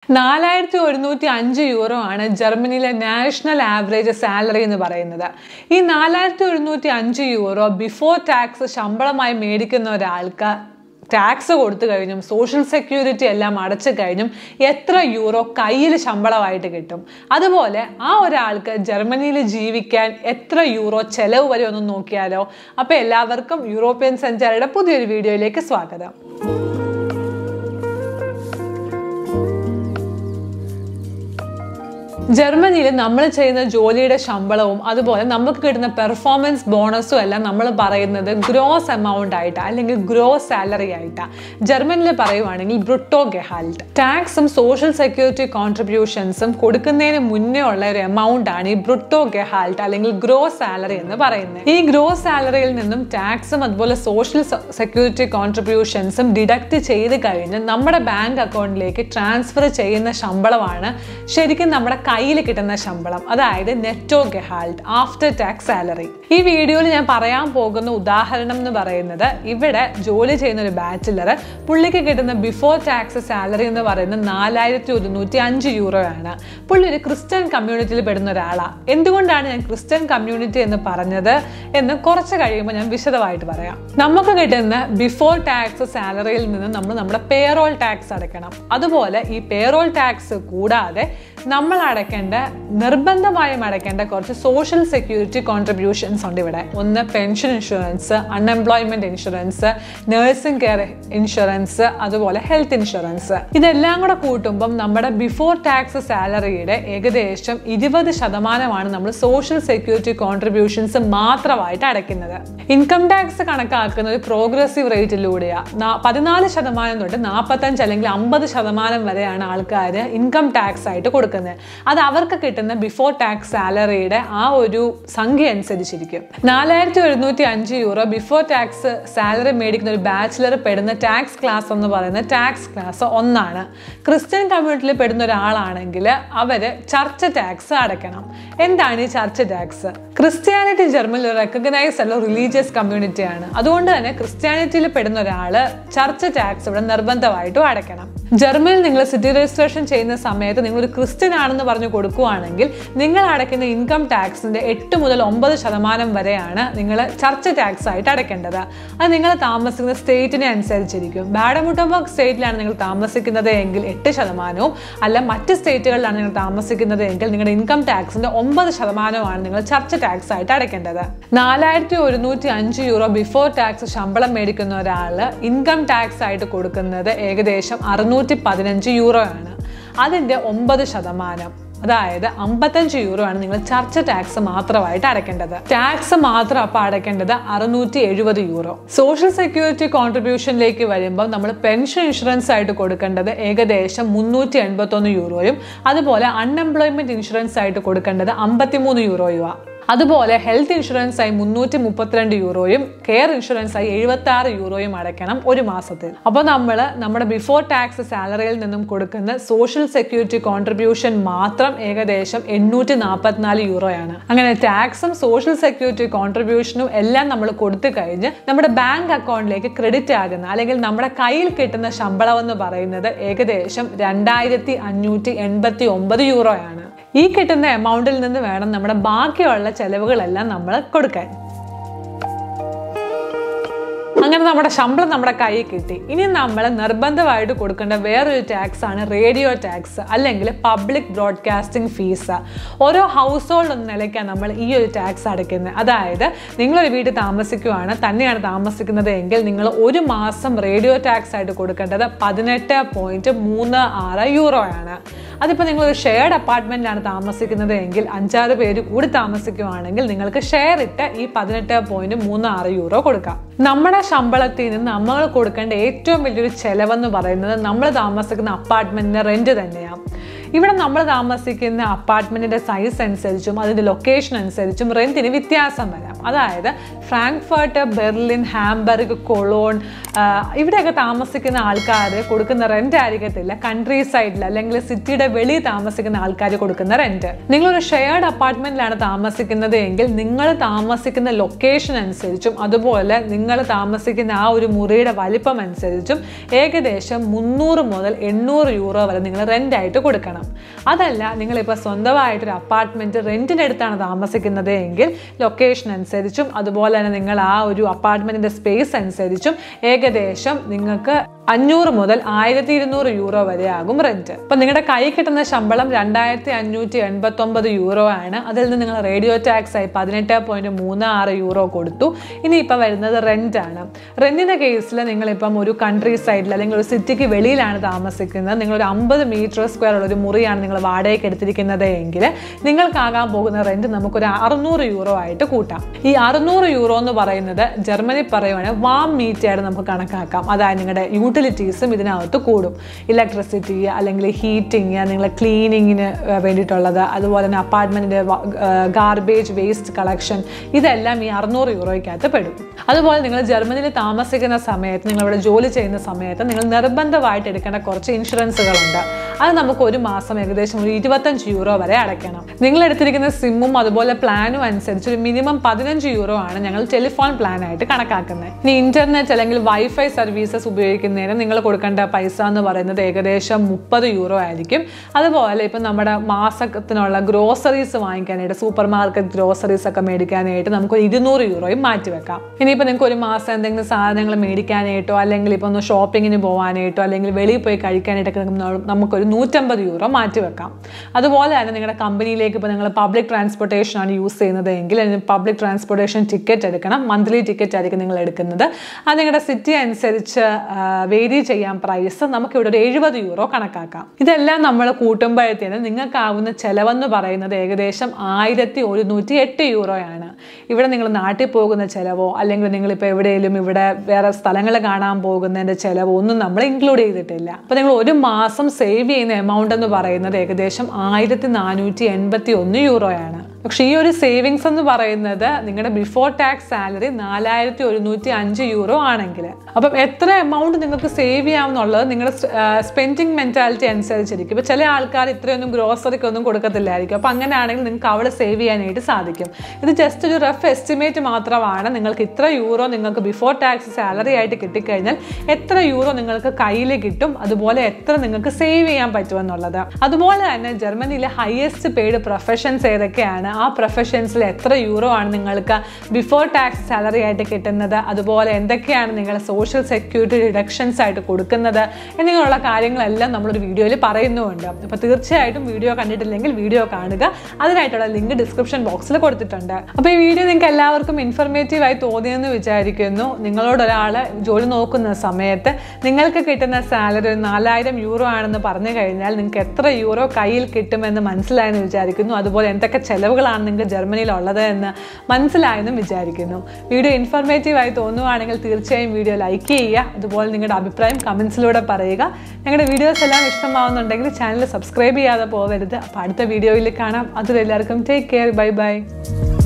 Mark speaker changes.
Speaker 1: നാലായിരത്തി ഒരുന്നൂറ്റി അഞ്ച് യൂറോ ആണ് ജർമ്മനിയിലെ നാഷണൽ ആവറേജ് സാലറി എന്ന് പറയുന്നത് ഈ നാലായിരത്തി ഒരുന്നൂറ്റി അഞ്ച് യൂറോ ബിഫോർ ടാക്സ് ശമ്പളമായി മേടിക്കുന്ന ഒരാൾക്ക് ടാക്സ് കൊടുത്തു കഴിഞ്ഞും സോഷ്യൽ സെക്യൂരിറ്റി എല്ലാം അടച്ചു കഴിഞ്ഞും എത്ര യൂറോ കയ്യിൽ ശമ്പളമായിട്ട് കിട്ടും അതുപോലെ ആ ഒരാൾക്ക് ജർമ്മനിയിൽ ജീവിക്കാൻ എത്ര യൂറോ ചെലവ് വരെ ഒന്ന് നോക്കിയാലോ അപ്പോൾ എല്ലാവർക്കും യൂറോപ്യൻ സഞ്ചാരിയുടെ പുതിയൊരു വീഡിയോയിലേക്ക് സ്വാഗതം ജർമ്മനിയിൽ നമ്മൾ ചെയ്യുന്ന ജോലിയുടെ ശമ്പളവും അതുപോലെ നമുക്ക് കിട്ടുന്ന പെർഫോമൻസ് ബോണസും എല്ലാം നമ്മൾ പറയുന്നത് ഗ്രോസ് എമൗണ്ട് ആയിട്ടാണ് അല്ലെങ്കിൽ ഗ്രോസ് സാലറി ആയിട്ടാണ് ജർമ്മനിയിൽ പറയുവാണെങ്കിൽ ബ്രുട്ടോ ഗെഹാൽട്ട് ടാക്സും സോഷ്യൽ സെക്യൂരിറ്റി കോൺട്രിബ്യൂഷൻസും കൊടുക്കുന്നതിന് മുന്നേ ഉള്ള ഒരു എമൗണ്ട് ആണ് ഈ ബ്രുട്ടോ ഗെഹാൽട്ട് അല്ലെങ്കിൽ ഗ്രോസ് സാലറി എന്ന് പറയുന്നത് ഈ ഗ്രോസ് സാലറിയിൽ നിന്നും ടാക്സും അതുപോലെ സോഷ്യൽ സെക്യൂരിറ്റി കോൺട്രിബ്യൂഷൻസും ഡിഡക്ട് ചെയ്ത് കഴിഞ്ഞ് നമ്മുടെ ബാങ്ക് അക്കൗണ്ടിലേക്ക് ട്രാൻസ്ഫർ ചെയ്യുന്ന ശമ്പളമാണ് ശരിക്കും നമ്മുടെ കയ്യിൽ കിട്ടുന്ന ശമ്പളം അതായത് നെറ്റോ ഗെഹാൾട്ട് ആഫ്റ്റർ ടാക്സ് സാലറി ഈ വീഡിയോയിൽ ഞാൻ പറയാൻ പോകുന്ന ഉദാഹരണം എന്ന് പറയുന്നത് ഇവിടെ ജോലി ചെയ്യുന്ന ഒരു ബാച്ചിലർ പുള്ളിക്ക് കിട്ടുന്ന ബിഫോർ ടാക്സ് സാലറി എന്ന് പറയുന്നത് നാലായിരത്തി ഒരുന്നൂറ്റി അഞ്ച് യൂറോ ആണ് പുള്ളി ഒരു ക്രിസ്ത്യൻ കമ്മ്യൂണിറ്റിയിൽ പെടുന്ന ഒരാളാണ് എന്തുകൊണ്ടാണ് ഞാൻ ക്രിസ്ത്യൻ കമ്മ്യൂണിറ്റി എന്ന് പറഞ്ഞത് എന്ന് കുറച്ച് കഴിയുമ്പോൾ ഞാൻ വിശദമായിട്ട് പറയാം നമുക്ക് കിട്ടുന്ന ബിഫോർ ടാക്സ് സാലറിയിൽ നിന്ന് നമ്മൾ നമ്മുടെ പേറോൾ ടാക്സ് അടയ്ക്കണം അതുപോലെ ഈ പേറോൾ ടാക്സ് കൂടാതെ നമ്മൾ അടയ്ക്കേണ്ട നിർബന്ധമായും അടയ്ക്കേണ്ട കുറച്ച് സോഷ്യൽ സെക്യൂരിറ്റി കോൺട്രിബ്യൂഷൻസ് ഉണ്ട് ഇവിടെ ഒന്ന് pension insurance unemployment insurance nursing care insurance അതുപോലെ ഹെൽത്ത് ഇൻഷുറൻസ് ഇതെല്ലാം കൂടെ കൂട്ടുമ്പം നമ്മുടെ ബിഫോർ ടാക്സ് സാലറിയുടെ ഏകദേശം ഇരുപത് ശതമാനമാണ് നമ്മൾ സോഷ്യൽ സെക്യൂരിറ്റി കോൺട്രിബ്യൂഷൻസ് മാത്രമായിട്ട് അടയ്ക്കുന്നത് ഇൻകം ടാക്സ് കണക്കാക്കുന്ന ഒരു പ്രോഗ്രസീവ് റേറ്റിലൂടെയാണ് പതിനാല് ശതമാനം തൊട്ട് നാൽപ്പത്തഞ്ച് അല്ലെങ്കിൽ അമ്പത് ശതമാനം വരെയാണ് ആൾക്കാർ ഇൻകം ടാക്സ് ആയിട്ട് കൊടുക്കുന്നത് അത് അവർക്ക് കിട്ടുന്ന ബിഫോർ ടാക്സ് സാലറിയുടെ ആ ഒരു സംഖ്യ അനുസരിച്ചിരിക്കും നാലായിരത്തി ഒരുന്നൂറ്റി അഞ്ച് യൂറോ ബിഫോർ ടാക്സ് സാലറി മേടിക്കുന്ന ഒരു ബാച്ചിലർ പെടുന്ന ടാക്സ് ക്ലാസ് എന്ന് പറയുന്ന ടാക്സ് ക്ലാസ് ഒന്നാണ് ക്രിസ്ത്യൻ കമ്മ്യൂണിറ്റിയിൽ പെടുന്ന ഒരാളാണെങ്കിൽ അവർ ചർച്ച് ടാക്സ് അടയ്ക്കണം എന്താണ് ഈ ചർച്ച് ടാക്സ് ക്രിസ്ത്യാനിറ്റി ജർമ്മനിൽ റെക്കഗ്നൈസ് അല്ല റിലീജിയസ് കമ്മ്യൂണിറ്റിയാണ് അതുകൊണ്ട് തന്നെ ക്രിസ്ത്യാനിറ്റിയിൽ പെടുന്ന ഒരാൾ ചർച്ച് ടാക്സ് ഇവിടെ നിർബന്ധമായിട്ടും അടയ്ക്കണം ജർമ്മനിൽ നിങ്ങൾ സിറ്റി രജിസ്ട്രേഷൻ ചെയ്യുന്ന സമയത്ത് നിങ്ങൾ ഒരു ക്രിസ്ത്യൻ ആണെന്ന് പറഞ്ഞു കൊടുക്കുകയാണെങ്കിൽ നിങ്ങൾ അടയ്ക്കുന്ന ഇൻകം ടാക്സിന്റെ എട്ട് മുതൽ ഒമ്പത് ശതമാനം വരെയാണ് നിങ്ങൾ ചർച്ച് ടാക്സ് ആയിട്ട് അടയ്ക്കേണ്ടത് അത് നിങ്ങൾ താമസിക്കുന്ന സ്റ്റേറ്റിനെ അനുസരിച്ചിരിക്കും ബാഡമുട്ടംബർഗ് സ്റ്റേറ്റിലാണ് നിങ്ങൾ താമസിക്കുന്നത് എങ്കിൽ എട്ട് ശതമാനവും അല്ല മറ്റ് സ്റ്റേറ്റുകളിലാണ് നിങ്ങൾ താമസിക്കുന്നത് എങ്കിൽ നിങ്ങളുടെ ഇൻകം ടാക്സിന്റെ ഒമ്പത് ശതമാനമാണ് നിങ്ങൾ ചർച്ച് ടാക്സ് ആയിട്ട് അടയ്ക്കേണ്ടത് നാലായിരത്തി ഒരുന്നൂറ്റി അഞ്ച് യൂറോ ബിഫോർ ടാക്സ് ശമ്പളം മേടിക്കുന്ന ഒരാൾ ഇൻകം ടാക്സ് ആയിട്ട് കൊടുക്കുന്നത് ഏകദേശം അറുന്നൂറ്റി പതിനഞ്ച് യൂറോ ആണ് അതിൻ്റെ ഒമ്പത് ശതമാനം അതായത് അമ്പത്തഞ്ച് യൂറോ ആണ് നിങ്ങൾ ചർച്ച ടാക്സ് മാത്രമായിട്ട് അടയ്ക്കേണ്ടത് ടാക്സ് മാത്രം അപ്പോൾ അടയ്ക്കേണ്ടത് അറുന്നൂറ്റി എഴുപത് യൂറോ സോഷ്യൽ സെക്യൂരിറ്റി കോൺട്രിബ്യൂഷനിലേക്ക് വരുമ്പോൾ നമ്മൾ പെൻഷൻ ഇൻഷുറൻസ് ആയിട്ട് കൊടുക്കേണ്ടത് ഏകദേശം മുന്നൂറ്റി എൺപത്തൊന്ന് യൂറോയും അതുപോലെ അൺഎംപ്ലോയ്മെന്റ് ഇൻഷുറൻസ് ആയിട്ട് കൊടുക്കേണ്ടത് അമ്പത്തിമൂന്ന് യൂറോയുമാണ് അതുപോലെ ഹെൽത്ത് ഇൻഷുറൻസ് ആയി മുന്നൂറ്റി മുപ്പത്തിരണ്ട് യൂറോയും കെയർ ഇൻഷുറൻസ് ആയി എഴുപത്തി ആറ് യൂറോയും അടയ്ക്കണം ഒരു മാസത്തിൽ അപ്പോൾ നമ്മൾ നമ്മുടെ ബിഫോർ ടാക്സ് സാലറിയിൽ നിന്നും കൊടുക്കുന്ന സോഷ്യൽ സെക്യൂരിറ്റി കോൺട്രിബ്യൂഷൻ മാത്രം ഏകദേശം എണ്ണൂറ്റി നാൽപ്പത്തിനാല് യൂറോയാണ് അങ്ങനെ ടാക്സും സോഷ്യൽ സെക്യൂരിറ്റി കോൺട്രിബ്യൂഷനും എല്ലാം നമ്മൾ കൊടുത്തു കഴിഞ്ഞ് നമ്മുടെ ബാങ്ക് അക്കൗണ്ടിലേക്ക് ക്രെഡിറ്റ് ആകുന്ന അല്ലെങ്കിൽ നമ്മുടെ കയ്യിൽ കിട്ടുന്ന ശമ്പളം എന്ന് പറയുന്നത് ഏകദേശം രണ്ടായിരത്തി അഞ്ഞൂറ്റി എൺപത്തി ഒമ്പത് യൂറോയാണ് ഈ കിട്ടുന്ന എമൗണ്ടിൽ നിന്ന് വേണം നമ്മുടെ ബാക്കിയുള്ള ചെലവുകളെല്ലാം നമ്മൾ കൊടുക്കാൻ അങ്ങനെ നമ്മുടെ ശമ്പളം നമ്മുടെ കയ്യിൽ കിട്ടി ഇനി നമ്മൾ നിർബന്ധമായിട്ട് കൊടുക്കേണ്ട വേറൊരു ടാക്സ് ആണ് റേഡിയോ ടാക്സ് അല്ലെങ്കിൽ പബ്ലിക് ബ്രോഡ്കാസ്റ്റിംഗ് ഫീസ് ഓരോ ഹൗസ് ഹോൾഡ് എന്ന നിലയ്ക്കാണ് നമ്മൾ ഈ ഒരു ടാക്സ് അടയ്ക്കുന്നത് അതായത് നിങ്ങളൊരു വീട്ടിൽ താമസിക്കുവാണ് തന്നെയാണ് താമസിക്കുന്നത് എങ്കിൽ നിങ്ങൾ ഒരു മാസം റേഡിയോ ടാക്സ് ആയിട്ട് കൊടുക്കേണ്ടത് പതിനെട്ട് പോയിന്റ് മൂന്ന് ആറ് യൂറോ ആണ് അതിപ്പോൾ നിങ്ങൾ ഒരു ഷെയർഡ് അപ്പാർട്ട്മെൻറ്റിലാണ് താമസിക്കുന്നത് എങ്കിൽ അഞ്ചാറ് പേര് കൂടി താമസിക്കുവാണെങ്കിൽ നിങ്ങൾക്ക് ഷെയർ ഇട്ട് ഈ പതിനെട്ട് പോയിന്റ് മൂന്ന് ആറ് യൂറോ കൊടുക്കാം നമ്മുടെ ശമ്പളത്തിൽ നിന്ന് നമ്മൾ കൊടുക്കേണ്ട ഏറ്റവും വലിയൊരു ചെലവെന്ന് പറയുന്നത് നമ്മൾ താമസിക്കുന്ന അപ്പാർട്ട്മെൻറ്റിൻ്റെ റെൻറ്റ് തന്നെയാണ് ഇവിടെ നമ്മൾ താമസിക്കുന്ന അപ്പാർട്ട്മെൻറ്റിൻ്റെ സൈസ് അനുസരിച്ചും അതിൻ്റെ ലൊക്കേഷൻ അനുസരിച്ചും റെൻറ്റിന് വ്യത്യാസം വരാം അതായത് ഫ്രാങ്ക്ഫർട്ട് ബെർലിൻ ഹാംബർഗ് കൊളോൺ ആ, ഇവിടെയൊക്കെ താമസിക്കുന്ന ആൾക്കാർ കൊടുക്കുന്ന റെന്റ് ആയിരിക്കത്തില്ല കൺട്രി സൈഡിൽ അല്ലെങ്കിൽ സിറ്റിയുടെ വെളിയിൽ താമസിക്കുന്ന ആൾക്കാർ കൊടുക്കുന്ന റെന്റ് നിങ്ങളൊരു ഷെയർഡ് അപ്പാർട്ട്മെന്റിലാണ് താമസിക്കുന്നത് എങ്കിൽ നിങ്ങൾ താമസിക്കുന്ന ലൊക്കേഷൻ അനുസരിച്ചും അതുപോലെ നിങ്ങൾ താമസിക്കുന്ന ആ ഒരു മുറിയുടെ വലിപ്പം അനുസരിച്ചും ഏകദേശം മുന്നൂറ് മുതൽ എണ്ണൂറ് യൂറോ വരെ നിങ്ങൾ റെന്റ് ആയിട്ട് കൊടുക്കണം അതല്ല നിങ്ങളിപ്പോൾ സ്വന്തമായിട്ടൊരു അപ്പാർട്ട്മെന്റ് റെന്റിനെടുത്താണ് താമസിക്കുന്നത് എങ്കിൽ ലൊക്കേഷൻ അനുസരിച്ചും അതുപോലെ തന്നെ നിങ്ങൾ ആ ഒരു അപ്പാർട്ട്മെന്റിന്റെ സ്പേസ് അനുസരിച്ചും ഏകദേശം നിങ്ങൾക്ക് അഞ്ഞൂറ് മുതൽ ആയിരത്തി ഇരുന്നൂറ് യൂറോ വരെ ആകും റെന്റ് അപ്പൊ നിങ്ങളുടെ കൈ കിട്ടുന്ന ശമ്പളം രണ്ടായിരത്തി അഞ്ഞൂറ്റി എൺപത്തി ഒമ്പത് യൂറോ ആണ് അതിൽ നിന്ന് നിങ്ങൾ റേഡിയോ ടാക്സ് ആയി പതിനെട്ട് പോയിന്റ് മൂന്ന് ആറ് യൂറോ കൊടുത്തു ഇനി ഇപ്പൊ വരുന്നത് റെന്റ് ആണ് റെന്റിന്റെ കേസിൽ നിങ്ങളിപ്പം ഒരു കൺട്രി സൈഡിൽ അല്ലെങ്കിൽ ഒരു സിറ്റിക്ക് വെളിയിലാണ് താമസിക്കുന്നത് നിങ്ങൾ ഒരു അമ്പത് മീറ്റർ സ്ക്വയർ ഉള്ള ഒരു മുറിയാണ് നിങ്ങൾ വാടകയ്ക്ക് എടുത്തിരിക്കുന്നത് എങ്കിൽ നിങ്ങൾക്കാകാൻ പോകുന്ന റെന്റ് നമുക്കൊരു അറുന്നൂറ് യൂറോ ആയിട്ട് കൂട്ടാം ഈ അറുന്നൂറ് യൂറോ എന്ന് പറയുന്നത് ജർമ്മനി പറയുവാണെങ്കിൽ വാം മീറ്റ് ആയിട്ട് നമുക്ക് കണക്കാക്കാം അതായത് നിങ്ങളുടെ യൂട്ടിലിറ്റീസും ഇതിനകത്ത് കൂടും ഇലക്ട്രിസിറ്റി അല്ലെങ്കിൽ ഹീറ്റിംഗ് നിങ്ങളെ ക്ലീനിങ്ങിന് വേണ്ടിയിട്ടുള്ളത് അതുപോലെ തന്നെ അപ്പാർട്ട്മെൻറ്റിൻ്റെ ഗാർബേജ് വേസ്റ്റ് കളക്ഷൻ ഇതെല്ലാം ഈ അറുന്നൂറ് യൂറോയ്ക്കകത്ത് പെടും അതുപോലെ നിങ്ങൾ ജർമ്മനിയിൽ താമസിക്കുന്ന സമയത്ത് നിങ്ങൾ ഇവിടെ ജോലി ചെയ്യുന്ന സമയത്ത് നിങ്ങൾ നിർബന്ധമായിട്ട് എടുക്കേണ്ട കുറച്ച് ഇൻഷുറൻസുകളുണ്ട് അത് നമുക്ക് ഒരു മാസം ഏകദേശം ഒരു ഇരുപത്തഞ്ച് യൂറോ വരെ അടയ്ക്കണം നിങ്ങൾ എടുത്തിരിക്കുന്ന സിമ്മും അതുപോലെ പ്ലാനും അനുസരിച്ച് ഒരു മിനിമം പതിനഞ്ച് യൂറോ ആണ് ഞങ്ങൾ ടെലിഫോൺ പ്ലാൻ ആയിട്ട് കണക്കാക്കുന്നത് ഇനി ഇന്റർനെറ്റ് അല്ലെങ്കിൽ വൈഫൈ സർവീസസ് ഉപയോഗിക്കുന്നതിന് നിങ്ങൾ കൊടുക്കേണ്ട പൈസ എന്ന് പറയുന്നത് ഏകദേശം മുപ്പത് യൂറോ ആയിരിക്കും അതുപോലെ ഇപ്പം നമ്മുടെ മാസത്തിനുള്ള ഗ്രോസറീസ് വാങ്ങിക്കാനായിട്ട് സൂപ്പർ മാർക്കറ്റ് ഗ്രോസറീസ് ഒക്കെ മേടിക്കാനായിട്ട് നമുക്ക് ഒരു ഇരുന്നൂറ് യൂറോയും മാറ്റി വെക്കാം ഇനിയിപ്പോൾ നിങ്ങൾക്ക് ഒരു മാസം എന്തെങ്കിലും സാധനങ്ങൾ മേടിക്കാനായിട്ടോ അല്ലെങ്കിൽ ഇപ്പോൾ ഒന്ന് ഷോപ്പിങ്ങിന് പോകാനായിട്ടോ അല്ലെങ്കിൽ വെളിയിൽ പോയി കഴിക്കാനായിട്ടൊക്കെ നമുക്ക് നമുക്കൊരു നൂറ്റമ്പത് യൂറോ മാറ്റി വെക്കാം അതുപോലെ തന്നെ നിങ്ങളുടെ കമ്പനിയിലേക്ക് ഇപ്പോൾ നിങ്ങൾ പബ്ലിക് ട്രാൻസ്പോർട്ടേഷൻ ആണ് യൂസ് ചെയ്യുന്നത് എങ്കിൽ അതിന് പബ്ലിക് ട്രാൻസ്പോർട്ടേഷൻ ടിക്കറ്റ് എടുക്കണം മന്ത്ലി ടിക്കറ്റ് ആയിരിക്കും നിങ്ങൾ എടുക്കുന്നത് അത് നിങ്ങളുടെ സിറ്റി അനുസരിച്ച് വേരി ചെയ്യാൻ പ്രൈസ് നമുക്ക് ഇവിടെ ഒരു എഴുപത് യൂറോ കണക്കാക്കാം ഇതെല്ലാം നമ്മൾ കൂട്ടുമ്പോഴത്തേന് നിങ്ങൾക്കാവുന്ന ചെലവെന്ന് പറയുന്നത് ഏകദേശം ആയിരത്തി ഒരുന്നൂറ്റി എട്ട് യൂറോയാണ് ഇവിടെ നിങ്ങൾ നാട്ടിൽ പോകുന്ന ചിലവോ അല്ലെങ്കിൽ നിങ്ങളിപ്പോൾ എവിടെയെങ്കിലും ഇവിടെ വേറെ സ്ഥലങ്ങൾ കാണാൻ പോകുന്നതിൻ്റെ ചിലവോ ഒന്നും നമ്മൾ ഇൻക്ലൂഡ് ചെയ്തിട്ടില്ല അപ്പോൾ നിങ്ങൾ ഒരു മാസം സേവ് ചെയ്യുന്ന എമൗണ്ട് എന്ന് പറയുന്നത് ഏകദേശം ആയിരത്തി നാനൂറ്റി എൺപത്തി ഒന്ന് യൂറോയാണ് പക്ഷേ ഈ ഒരു സേവിങ്സ് എന്ന് പറയുന്നത് നിങ്ങളുടെ ബിഫോർ ടാക്സ് സാലറി നാലായിരത്തി ഒരുന്നൂറ്റി അഞ്ച് യൂറോ ആണെങ്കിൽ അപ്പം എത്ര എമൗണ്ട് നിങ്ങൾക്ക് സേവ് ചെയ്യാമെന്നുള്ളത് നിങ്ങളുടെ സ്പെൻഡിങ് മെൻറ്റാലിറ്റി അനുസരിച്ചിരിക്കും ഇപ്പോൾ ചില ആൾക്കാർ ഇത്രയൊന്നും ഗ്രോസറിക്ക് ഒന്നും കൊടുക്കത്തില്ലായിരിക്കും അപ്പോൾ അങ്ങനെയാണെങ്കിൽ നിങ്ങൾക്ക് അവിടെ സേവ് ചെയ്യാനായിട്ട് സാധിക്കും ഇത് ജസ്റ്റ് ഒരു റഫ് എസ്റ്റിമേറ്റ് മാത്രമാണ് നിങ്ങൾക്ക് ഇത്ര യൂറോ നിങ്ങൾക്ക് ബിഫോർ ടാക്സ് സാലറി ആയിട്ട് കിട്ടിക്കഴിഞ്ഞാൽ എത്ര യൂറോ നിങ്ങൾക്ക് കയ്യിൽ കിട്ടും അതുപോലെ എത്ര നിങ്ങൾക്ക് സേവ് ചെയ്യാൻ പറ്റുമെന്നുള്ളത് അതുപോലെ തന്നെ ജർമ്മനിയിലെ ഹയസ്റ്റ് പെയ്ഡ് പ്രൊഫഷൻസ് ഏതൊക്കെയാണ് ആ പ്രൊഫഷൻസിൽ എത്ര യൂറോ ആണ് നിങ്ങൾക്ക് ബിഫോർ ടാക്സ് സാലറി ആയിട്ട് കിട്ടുന്നത് അതുപോലെ എന്തൊക്കെയാണ് നിങ്ങൾ സോഷ്യൽ സെക്യൂരിറ്റി ഡിഡക്ഷൻസ് ആയിട്ട് കൊടുക്കുന്നത് എന്നിങ്ങനെയുള്ള കാര്യങ്ങളെല്ലാം നമ്മളൊരു വീഡിയോയിൽ പറയുന്നുമുണ്ട് അപ്പോൾ തീർച്ചയായിട്ടും വീഡിയോ കണ്ടിട്ടില്ലെങ്കിൽ വീഡിയോ കാണുക അതിനായിട്ടുള്ള ലിങ്ക് ഡിസ്ക്രിപ്ഷൻ ബോക്സിൽ കൊടുത്തിട്ടുണ്ട് അപ്പോൾ ഈ വീഡിയോ നിങ്ങൾക്ക് എല്ലാവർക്കും ഇൻഫർമേറ്റീവ് ആയി തോന്നിയെന്ന് വിചാരിക്കുന്നു നിങ്ങളോട് ഒരാൾ ജോലി നോക്കുന്ന സമയത്ത് നിങ്ങൾക്ക് കിട്ടുന്ന സാലറി ഒരു നാലായിരം യൂറോ ആണെന്ന് പറഞ്ഞു കഴിഞ്ഞാൽ നിങ്ങൾക്ക് എത്ര യൂറോ കയ്യിൽ കിട്ടുമെന്ന് മനസ്സിലായെന്ന് വിചാരിക്കുന്നു അതുപോലെ എന്തൊക്കെ ചെലവുകളാണ് നിങ്ങൾക്ക് ജർമ്മനിയിൽ ഉള്ളത് എന്ന് മനസ്സിലായെന്നും വിചാരിക്കുന്നു വീഡിയോ ഇൻഫർമേറ്റീവ് ആയി തോന്നുവാണെങ്കിൽ തീർച്ചയായും വീഡിയോ ലൈക്ക് ചെയ്യുക അതുപോലെ നിങ്ങളുടെ അഭിപ്രായം കമൻസിലൂടെ പറയുക ഞങ്ങളുടെ വീഡിയോസ് എല്ലാം ഇഷ്ടമാവുന്നുണ്ടെങ്കിൽ ചാനൽ സബ്സ്ക്രൈബ് ചെയ്യാതെ പോകരുത് അപ്പോൾ അടുത്ത വീഡിയോയിൽ കാണാം അതുവരെ എല്ലാവർക്കും ടേക്ക് കെയർ ബൈ ബൈ